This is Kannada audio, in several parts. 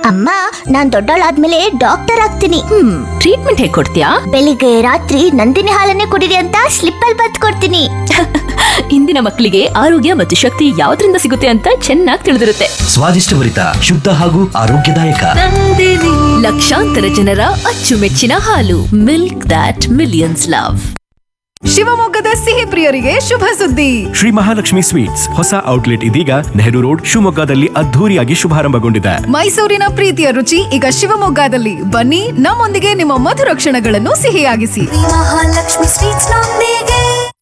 ಅಮ್ಮ ನಾನ್ ದೊಡ್ಡವಳಾದ್ಮೇಲೆ ಡಾಕ್ಟರ್ ಆಗ್ತೀನಿ ಹ್ಮ್ ಟ್ರೀಟ್ಮೆಂಟ್ ಹೇಗ್ ಕೊಡ್ತೀಯಾ ಬೆಳಿಗ್ಗೆ ರಾತ್ರಿ ನಂದಿನಿ ಹಾಲನ್ನೇ ಕುಡಿರಿ ಅಂತ ಸ್ಲಿಪ್ ಅಲ್ಲಿ ಬತ್ ಕೊಡ್ತೀನಿ ಇಂದಿನ ಮಕ್ಕಳಿಗೆ ಆರೋಗ್ಯ ಮತ್ತು ಶಕ್ತಿ ಯಾವ್ದ್ರಿಂದ ಸಿಗುತ್ತೆ ಅಂತ ಚೆನ್ನಾಗಿ ತಿಳಿದಿರುತ್ತೆ ಸ್ವಾದಿಷ್ಟಭರಿತ ಶುದ್ಧ ಹಾಗೂ ಆರೋಗ್ಯದಾಯಕ ಲಕ್ಷಾಂತರ ಜನರ ಅಚ್ಚುಮೆಚ್ಚಿನ ಹಾಲು ಮಿಲ್ಕ್ ದಾಟ್ ಮಿಲಿಯನ್ಸ್ ಲವ್ ಶಿವಮೊಗ್ಗದ ಸಿಹಿ ಪ್ರಿಯರಿಗೆ ಶುಭ ಸುದ್ದಿ ಶ್ರೀ ಮಹಾಲಕ್ಷ್ಮಿ ಸ್ವೀಟ್ಸ್ ಹೊಸ ಔಟ್ಲೆಟ್ ಇದೀಗ ನೆಹರು ರೋಡ್ ಶಿವಮೊಗ್ಗದಲ್ಲಿ ಅದ್ಧೂರಿಯಾಗಿ ಶುಭಾರಂಭಗೊಂಡಿದೆ ಮೈಸೂರಿನ ಪ್ರೀತಿಯ ರುಚಿ ಈಗ ಶಿವಮೊಗ್ಗದಲ್ಲಿ ಬನ್ನಿ ನಮ್ಮೊಂದಿಗೆ ನಿಮ್ಮ ಮಧುರ ಕ್ಷಣಗಳನ್ನು ಸಿಹಿಯಾಗಿಸಿ ಮಹಾಲಕ್ಷ್ಮಿ ಸ್ವೀಟ್ಸ್ ನೊಂದಿಗೆ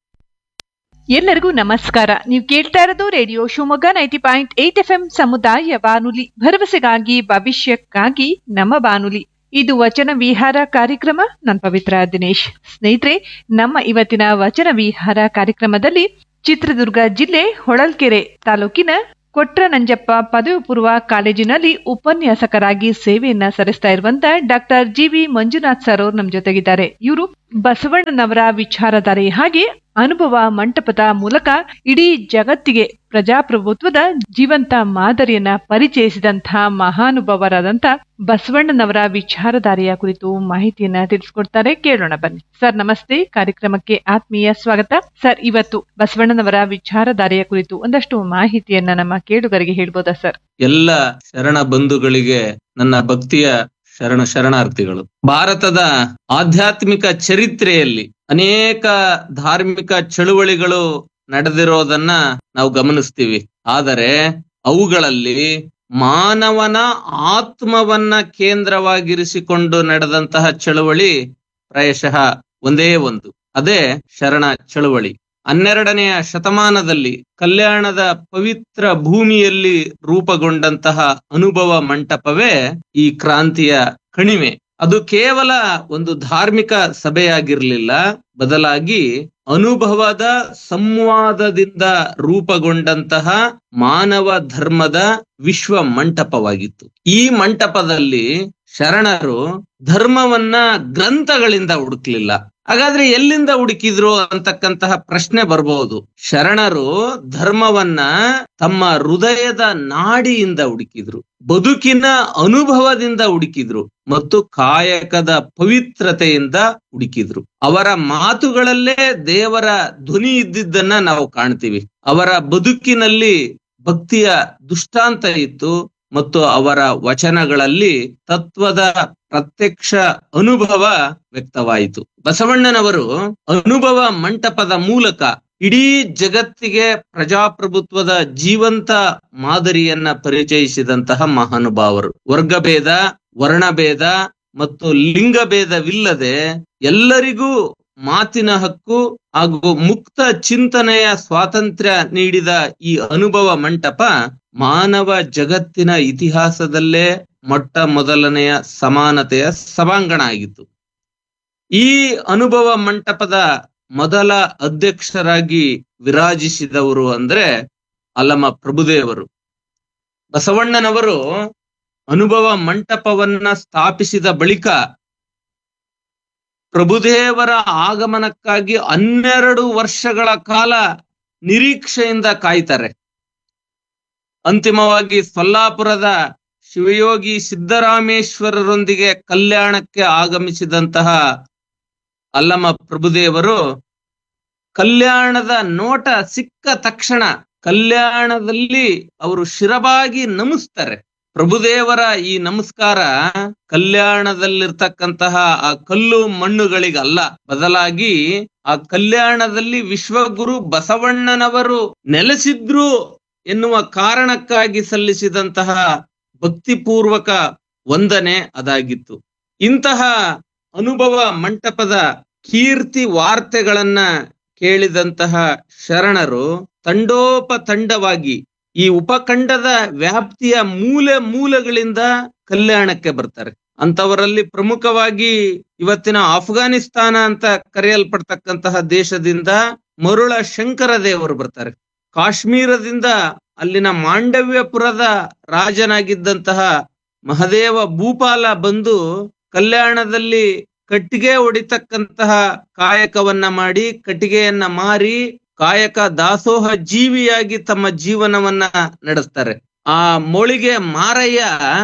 ಎಲ್ಲರಿಗೂ ನಮಸ್ಕಾರ ನೀವು ಕೇಳ್ತಾ ಇರೋದು radio Shivamogga ninety point eight F M ಸಮುದಾಯ ಬಾನುಲಿ ಭರವಸೆಗಾಗಿ ಭವಿಷ್ಯಕ್ಕಾಗಿ ನಮ್ಮ ಬಾನುಲಿ ಇದು ವಚನ ವಿಹಾರ ಕಾರ್ಯಕ್ರಮ ನಾನು ಪವಿತ್ರ ದಿನೇಶ್ ಸ್ನೇಹಿತರೆ ನಮ್ಮ ಇವತ್ತಿನ ವಚನ ವಿಹಾರ ಕಾರ್ಯಕ್ರಮದಲ್ಲಿ ಚಿತ್ರದುರ್ಗ ಜಿಲ್ಲೆ ಹೊಳಲ್ಕೆರೆ ತಾಲೂಕಿನ ಕೊಟ್ರನಂಜಪ್ಪ ಪದವಿ ಪೂರ್ವ ಕಾಲೇಜಿನಲ್ಲಿ ಉಪನ್ಯಾಸಕರಾಗಿ ಸೇವೆಯನ್ನ ಸಲ್ಲಿಸ್ತಾ ಇರುವಂತ doctor G V Manjunath sir ಅವರು ನಮ್ಮ ಜೊತೆಗಿದ್ದಾರೆ ಇವರು ಬಸವಣ್ಣನವರ ವಿಚಾರಧಾರೆ ಹಾಗೆ ಅನುಭವ ಮಂಟಪದ ಮೂಲಕ ಇಡೀ ಜಗತ್ತಿಗೆ ಪ್ರಜಾಪ್ರಭುತ್ವದ ಜೀವಂತ ಮಾದರಿಯನ್ನ ಪರಿಚಯಿಸಿದಂತಹ ಮಹಾನುಭವರಾದಂತ ಬಸವಣ್ಣನವರ ವಿಚಾರಧಾರೆಯ ಕುರಿತು ಮಾಹಿತಿಯನ್ನ ತಿಳಿಸ್ಕೊಡ್ತಾರೆ ಕೇಳೋಣ ಬನ್ನಿ ಸರ್ ನಮಸ್ತೆ ಕಾರ್ಯಕ್ರಮಕ್ಕೆ ಆತ್ಮೀಯ ಸ್ವಾಗತ ಸರ್ ಇವತ್ತು ಬಸವಣ್ಣನವರ ವಿಚಾರಧಾರೆಯ ಕುರಿತು ಒಂದಷ್ಟು ಮಾಹಿತಿಯನ್ನ ನಮ್ಮ ಕೇಳುಗರಿಗೆ ಹೇಳ್ಬೋದಾ ಸರ್ ಎಲ್ಲ ಶರಣ ಬಂಧುಗಳಿಗೆ ನನ್ನ ಭಕ್ತಿಯ ಶರಣ ಶರಣಾರ್ಥಿಗಳು ಭಾರತದ ಆಧ್ಯಾತ್ಮಿಕ ಚರಿತ್ರೆಯಲ್ಲಿ ಅನೇಕ ಧಾರ್ಮಿಕ ಚಳುವಳಿಗಳು ನಡೆದಿರೋದನ್ನ ನಾವು ಗಮನಿಸ್ತೀವಿ ಆದರೆ ಅವುಗಳಲ್ಲಿ ಮಾನವನ ಆತ್ಮವನ್ನ ಕೇಂದ್ರವಾಗಿರಿಸಿಕೊಂಡು ನಡೆದಂತಹ ಚಳುವಳಿ ಪ್ರಾಯಶಃ ಒಂದೇ ಒಂದು ಅದೇ ಶರಣ ಚಳುವಳಿ ಹನ್ನೆರಡನೆಯ ಶತಮಾನದಲ್ಲಿ ಕಲ್ಯಾಣದ ಪವಿತ್ರ ಭೂಮಿಯಲ್ಲಿ ರೂಪುಗೊಂಡಂತಹ ಅನುಭವ ಮಂಟಪವೇ ಈ ಕ್ರಾಂತಿಯ ಕಣಿವೆ ಅದು ಕೇವಲ ಒಂದು ಧಾರ್ಮಿಕ ಸಭೆಯಾಗಿರ್ಲಿಲ್ಲ ಬದಲಾಗಿ ಅನುಭವದ ಸಂವಾದದಿಂದ ರೂಪುಗೊಂಡಂತಹ ಮಾನವ ಧರ್ಮದ ವಿಶ್ವ ಮಂಟಪವಾಗಿತ್ತು ಈ ಮಂಟಪದಲ್ಲಿ ಶರಣರು ಧರ್ಮವನ್ನ ಗ್ರಂಥಗಳಿಂದ ಹುಡುಕ್ಲಿಲ್ಲ ಹಾಗಾದ್ರೆ ಎಲ್ಲಿಂದ ಹುಡುಕಿದ್ರು ಅಂತಕ್ಕಂತಹ ಪ್ರಶ್ನೆ ಬರ್ಬಹುದು ಶರಣರು ಧರ್ಮವನ್ನ ತಮ್ಮ ಹೃದಯದ ನಾಡಿಯಿಂದ ಹುಡುಕಿದ್ರು ಬದುಕಿನ ಅನುಭವದಿಂದ ಹುಡುಕಿದ್ರು ಮತ್ತು ಕಾಯಕದ ಪವಿತ್ರತೆಯಿಂದ ಹುಡುಕಿದ್ರು ಅವರ ಮಾತುಗಳಲ್ಲೇ ದೇವರ ಧ್ವನಿ ಇದ್ದಿದ್ದನ್ನ ನಾವು ಕಾಣ್ತೀವಿ ಅವರ ಬದುಕಿನಲ್ಲಿ ಭಕ್ತಿಯ ದುಷ್ಟಾಂತ ಇತ್ತು ಮತ್ತು ಅವರ ವಚನಗಳಲ್ಲಿ ತತ್ವದ ಪ್ರತ್ಯಕ್ಷ ಅನುಭವ ವ್ಯಕ್ತವಾಯಿತು ಬಸವಣ್ಣನವರು ಅನುಭವ ಮಂಟಪದ ಮೂಲಕ ಇಡೀ ಜಗತ್ತಿಗೆ ಪ್ರಜಾಪ್ರಭುತ್ವದ ಜೀವಂತ ಮಾದರಿಯನ್ನ ಪರಿಚಯಿಸಿದಂತಹ ಮಹಾನುಭಾವರು ವರ್ಗಭೇದ ವರ್ಣಭೇದ ಮತ್ತು ಲಿಂಗಭೇದವಿಲ್ಲದೆ ಎಲ್ಲರಿಗೂ ಮಾತಿನ ಹಕ್ಕು ಹಾಗೂ ಮುಕ್ತ ಚಿಂತನೆಯ ಸ್ವಾತಂತ್ರ್ಯ ನೀಡಿದ ಈ ಅನುಭವ ಮಂಟಪ ಮಾನವ ಜಗತ್ತಿನ ಇತಿಹಾಸದಲ್ಲೇ ಮೊಟ್ಟ ಮೊದಲನೆಯ ಸಮಾನತೆಯ ಸಭಾಂಗಣ ಆಗಿತ್ತು ಈ ಅನುಭವ ಮಂಟಪದ ಮೊದಲ ಅಧ್ಯಕ್ಷರಾಗಿ ವಿರಾಜಿಸಿದವರು ಅಂದ್ರೆ ಅಲ್ಲಮ ಪ್ರಭುದೇವರು ಬಸವಣ್ಣನವರು ಅನುಭವ ಮಂಟಪವನ್ನ ಸ್ಥಾಪಿಸಿದ ಬಳಿಕ ಪ್ರಭುದೇವರ ಆಗಮನಕ್ಕಾಗಿ ಹನ್ನೆರಡು ವರ್ಷಗಳ ಕಾಲ ನಿರೀಕ್ಷೆಯಿಂದ ಕಾಯ್ತಾರೆ ಅಂತಿಮವಾಗಿ ಸೊಲ್ಲಾಪುರದ ಶಿವಯೋಗಿ ಸಿದ್ದರಾಮೇಶ್ವರರೊಂದಿಗೆ ಕಲ್ಯಾಣಕ್ಕೆ ಆಗಮಿಸಿದಂತಹ ಅಲ್ಲಮ ಪ್ರಭುದೇವರು ಕಲ್ಯಾಣದ ನೋಟ ಸಿಕ್ಕ ತಕ್ಷಣ ಕಲ್ಯಾಣದಲ್ಲಿ ಅವರು ಶಿರಬಾಗಿ ನಮಿಸ್ತಾರೆ ಪ್ರಭುದೇವರ ಈ ನಮಸ್ಕಾರ ಕಲ್ಯಾಣದಲ್ಲಿರ್ತಕ್ಕಂತಹ ಆ ಕಲ್ಲು ಮಣ್ಣುಗಳಿಗಲ್ಲ ಬದಲಾಗಿ ಆ ಕಲ್ಯಾಣದಲ್ಲಿ ವಿಶ್ವಗುರು ಬಸವಣ್ಣನವರು ನೆಲೆಸಿದ್ರು ಎನ್ನುವ ಕಾರಣಕ್ಕಾಗಿ ಸಲ್ಲಿಸಿದಂತಹ ಭಕ್ತಿಪೂರ್ವಕ ವಂದನೆ ಅದಾಗಿತ್ತು ಇಂತಹ ಅನುಭವ ಮಂಟಪದ ಕೀರ್ತಿ ವಾರ್ತೆಗಳನ್ನ ಕೇಳಿದಂತಹ ಶರಣರು ತಂಡೋಪತಂಡವಾಗಿ ಈ ಉಪಖಂಡದ ವ್ಯಾಪ್ತಿಯ ಮೂಲೆ ಮೂಲೆಗಳಿಂದ ಕಲ್ಯಾಣಕ್ಕೆ ಬರ್ತಾರೆ ಅಂತವರಲ್ಲಿ ಪ್ರಮುಖವಾಗಿ ಇವತ್ತಿನ ಅಫ್ಘಾನಿಸ್ತಾನ ಅಂತ ಕರೆಯಲ್ಪಡ್ತಕ್ಕಂತಹ ದೇಶದಿಂದ ಮರುಳ ಶಂಕರ ದೇವರು ಬರ್ತಾರೆ ಕಾಶ್ಮೀರದಿಂದ ಅಲ್ಲಿನ ಮಾಂಡವ್ಯಪುರದ ರಾಜನಾಗಿದ್ದಂತಹ ಮಹದೇವ ಭೂಪಾಲ ಬಂದು ಕಲ್ಯಾಣದಲ್ಲಿ ಕಟ್ಟಿಗೆ ಹೊಡಿತಕ್ಕಂತಹ ಕಾಯಕವನ್ನ ಮಾಡಿ ಕಟ್ಟಿಗೆಯನ್ನ ಮಾರಿ ಕಾಯಕ ದಾಸೋಹ ಜೀವಿಯಾಗಿ ತಮ್ಮ ಜೀವನವನ್ನ ನಡೆಸ್ತಾರೆ ಆ ಮೊಳಿಗೆ ಮಾರಯ್ಯ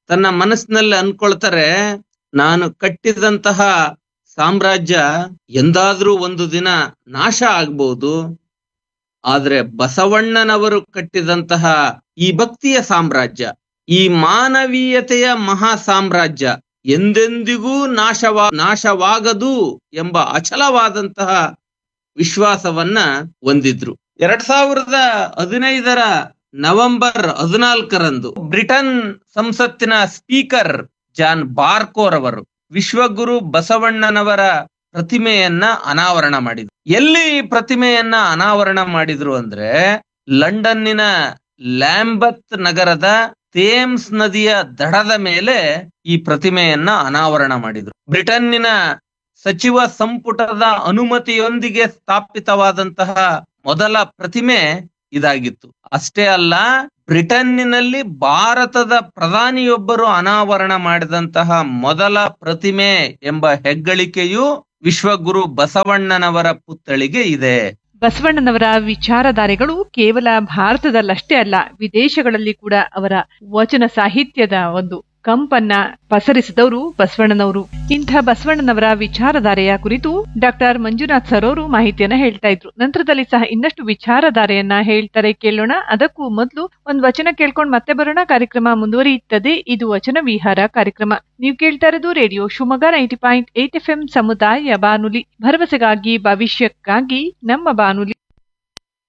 ತನ್ನ ಮನಸ್ಸಿನಲ್ಲಿ ಅನ್ಕೊಳ್ತಾರೆ ನಾನು ಕಟ್ಟಿದಂತಹ ಸಾಮ್ರಾಜ್ಯ ಎಂದಾದ್ರೂ ಒಂದು ದಿನ ನಾಶ ಆಗ್ಬಹುದು ಆದ್ರೆ ಬಸವಣ್ಣನವರು ಕಟ್ಟಿದಂತಹ ಈ ಭಕ್ತಿಯ ಸಾಮ್ರಾಜ್ಯ ಈ ಮಾನವೀಯತೆಯ ಮಹಾ ಸಾಮ್ರಾಜ್ಯ ಎಂದೆಂದಿಗೂ ನಾಶವಾ ನಾಶವಾಗದು ಎಂಬ ಅಚಲವಾದಂತಹ ವಿಶ್ವಾಸವನ್ನ ಹೊಂದಿದ್ರು ಎರಡ್ ಸಾವಿರದ ಹದಿನೈದರ ನವೆಂಬರ್ ಹದಿನಾಲ್ಕರಂದು ಬ್ರಿಟನ್ ಸಂಸತ್ತಿನ ಸ್ಪೀಕರ್ ಜಾನ್ ಬಾರ್ಕೋರ್ ಅವರು ವಿಶ್ವಗುರು ಬಸವಣ್ಣನವರ ಪ್ರತಿಮೆಯನ್ನ ಅನಾವರಣ ಮಾಡಿದ್ರು ಎಲ್ಲಿ ಈ ಪ್ರತಿಮೆಯನ್ನ ಅನಾವರಣ ಮಾಡಿದ್ರು ಅಂದ್ರೆ ಲಂಡನ್ನಿನ ಲ್ಯಾಂಬತ್ ನಗರದ ಥೇಮ್ಸ್ ನದಿಯ ದಡದ ಮೇಲೆ ಈ ಪ್ರತಿಮೆಯನ್ನ ಅನಾವರಣ ಮಾಡಿದ್ರು ಬ್ರಿಟನ್ನಿನ ಸಚಿವ ಸಂಪುಟದ ಅನುಮತಿಯೊಂದಿಗೆ ಸ್ಥಾಪಿತವಾದಂತಹ ಮೊದಲ ಪ್ರತಿಮೆ ಇದಾಗಿತ್ತು ಅಷ್ಟೇ ಅಲ್ಲ ಬ್ರಿಟನ್ನಿನಲ್ಲಿ ಭಾರತದ ಪ್ರಧಾನಿಯೊಬ್ಬರು ಅನಾವರಣ ಮಾಡಿದಂತಹ ಮೊದಲ ಪ್ರತಿಮೆ ಎಂಬ ಹೆಗ್ಗಳಿಕೆಯು ವಿಶ್ವಗುರು ಬಸವಣ್ಣನವರ ಪುತ್ಥಳಿಗೆ ಇದೆ ಬಸವಣ್ಣನವರ ವಿಚಾರಧಾರೆಗಳು ಕೇವಲ ಭಾರತದಲ್ಲಷ್ಟೇ ಅಲ್ಲ ವಿದೇಶಗಳಲ್ಲಿ ಕೂಡ ಅವರ ವಚನ ಸಾಹಿತ್ಯದ ಒಂದು ಕಂಪನ್ನ ಪಸರಿಸಿದವರು ಬಸವಣ್ಣನವರು ಇಂಥ ಬಸವಣ್ಣನವರ ವಿಚಾರಧಾರೆಯ ಕುರಿತು ಡಾಕ್ಟರ್ ಮಂಜುನಾಥ್ ಸರ್ ಅವರು ಮಾಹಿತಿಯನ್ನ ಹೇಳ್ತಾ ಇದ್ರು ನಂತರದಲ್ಲಿ ಸಹ ಇನ್ನಷ್ಟು ವಿಚಾರಧಾರೆಯನ್ನ ಹೇಳ್ತಾರೆ ಕೇಳೋಣ ಅದಕ್ಕೂ ಮೊದಲು ಒಂದ್ ವಚನ ಕೇಳ್ಕೊಂಡ್ ಮತ್ತೆ ಬರೋಣ ಕಾರ್ಯಕ್ರಮ ಮುಂದುವರಿಯುತ್ತದೆ ಇದು ವಚನ ವಿಹಾರ ಕಾರ್ಯಕ್ರಮ ನೀವು ಕೇಳ್ತಾ ಇರೋದು radio Shivamogga ninety point eight F M ಸಮುದಾಯ ಬಾನುಲಿ ಭರವಸೆಗಾಗಿ ಭವಿಷ್ಯಕ್ಕಾಗಿ ನಮ್ಮ ಬಾನುಲಿ